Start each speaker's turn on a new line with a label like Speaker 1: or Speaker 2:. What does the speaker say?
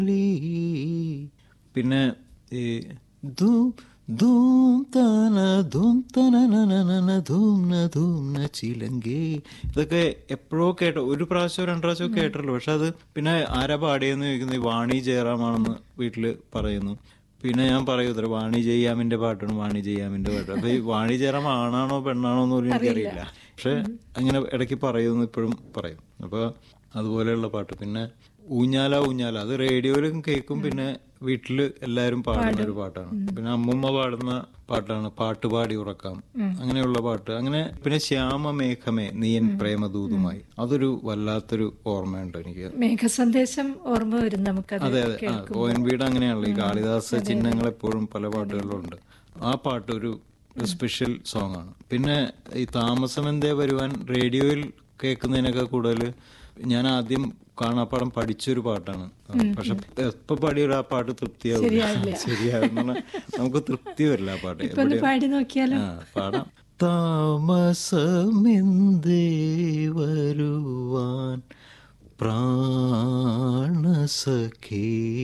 Speaker 1: പിന്നെ ഈ ധൂം ധൂം തന ധൂം തന നന ധൂം ന ധൂം ന ചിലങ്കേ ഇതൊക്കെ എപ്പോഴോ കേട്ട ഒരു പ്രാവശ്യമോ രണ്ട് പ്രാവശ്യമോ കേട്ടല്ലോ പക്ഷെ അത് പിന്നെ ആരാ പാടിയെന്ന് ചോദിക്കുന്നത് ഈ വാണി ജയറാമാണെന്ന് വീട്ടില് പറയുന്നു പിന്നെ ഞാൻ പറയൂ ഇത്ര വാണി ജയ്യാമിന്റെ പാട്ടാണ് വാണി ജയ്യാമിന്റെ പാട്ട് അപ്പൊ ഈ വാണി ജയറാം ആണാണോ പെണ്ണാണോ എന്ന് പോലും എനിക്കറിയില്ല പക്ഷെ അങ്ങനെ ഇടയ്ക്ക് പറയുമെന്ന് ഇപ്പോഴും പറയും അപ്പൊ അതുപോലെയുള്ള പാട്ട് പിന്നെ ഊഞ്ഞാല ഊഞ്ഞാല അത് റേഡിയോയിലും കേൾക്കും പിന്നെ വീട്ടില് എല്ലാരും പാടുന്ന ഒരു പാട്ടാണ് പിന്നെ അമ്മുമ്മ പാടുന്ന പാട്ടാണ് പാട്ടുപാടി ഉറക്കാം അങ്ങനെയുള്ള പാട്ട് അങ്ങനെ പിന്നെ ശ്യാമ മേഘമേ നീയൻ പ്രേമദൂതുമായി അതൊരു വല്ലാത്തൊരു ഓർമ്മയുണ്ട് എനിക്ക്
Speaker 2: മേഘസന്ദേശം ഓർമ്മ വരും നമുക്കത്
Speaker 1: അതെ അതെ ആ, ഒ എൻ വിയുടെ അങ്ങനെയാണല്ലോ ഈ കാളിദാസ ചിഹ്നങ്ങൾ എപ്പോഴും പല പാട്ടുകളിലും ഉണ്ട് ആ പാട്ട് ഒരു സ്പെഷ്യൽ സോങ് ആണ് പിന്നെ ഈ താമസം എന്തേ വരുവാൻ റേഡിയോയിൽ കേൾക്കുന്നതിനൊക്കെ കൂടുതൽ ഞാൻ ആദ്യം കാണാപ്പാടം പഠിച്ചൊരു പാട്ടാണ് പക്ഷെ എപ്പോ പാടിയൊരു ആ പാട്ട് തൃപ്തിയാവില്ല ശരിയാവുന്ന നമുക്ക് തൃപ്തി വരില്ല ആ പാട്ട്
Speaker 2: ഇപ്പൊ ഒന്ന് പാടി നോക്കിയാലോ
Speaker 1: ആ പാടാം താമസമെന്തേ വരുവാൻ പ്രാണസഖേ